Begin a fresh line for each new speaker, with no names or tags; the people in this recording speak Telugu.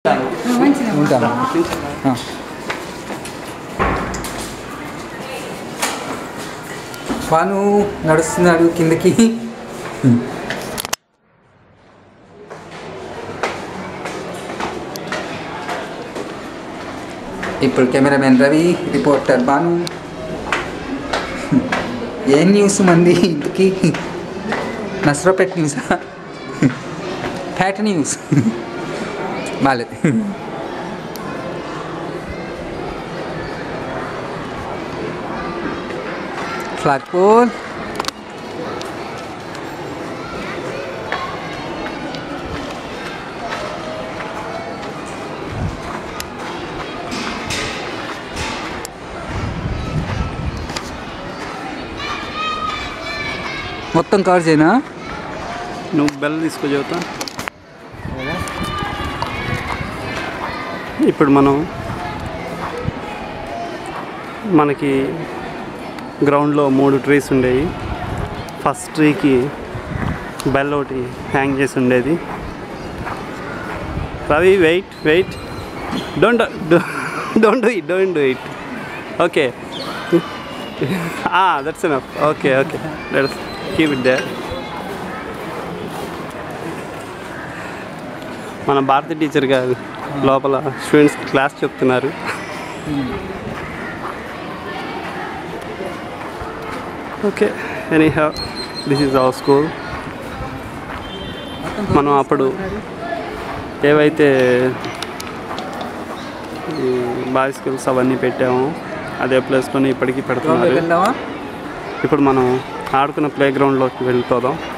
ఉంటాను ఆ. భాను నడుస్తున్నాడు కిందకి ఇప్పుడు కెమెరామెన్ రవి రిపోర్టర్ భాను ఏం న్యూస్ మంది ఇంతకి నసరపేట్ న్యూసా ఫ్యాట్ న్యూస్ బాలేదు ఫ్లాగ్ పోల్ మొత్తం కవర్ చేయనా
నువ్వు బెల్ తీసుకో చెబుతా ఇప్పుడు మనం మనకి గ్రౌండ్లో మూడు ట్రీస్ ఉండేవి ఫస్ట్ ట్రీకి బెల్ ఒకటి హ్యాంగ్ చేసి ఉండేది Ravi wait wait don't don't do it don't do it okay that's enough okay okay let's keep it there మన భారతి టీచర్ గారు లోపల స్టూడెంట్స్ క్లాస్ చెప్తున్నారు okay any have this is our school మనం అప్పుడు ఏవైతే ఈ బాయ్ స్కూల్స్ అవన్నీ పెట్టామో అదే ప్లేస్లోనే ఇప్పటికీ
గ్రౌండ్లోకి
పెడుతున్నారు
వెళ్దామా
ఇప్పుడు మనం ఆడుకున్న ప్లే గ్రౌండ్లోకి వెళ్ళిపోదాం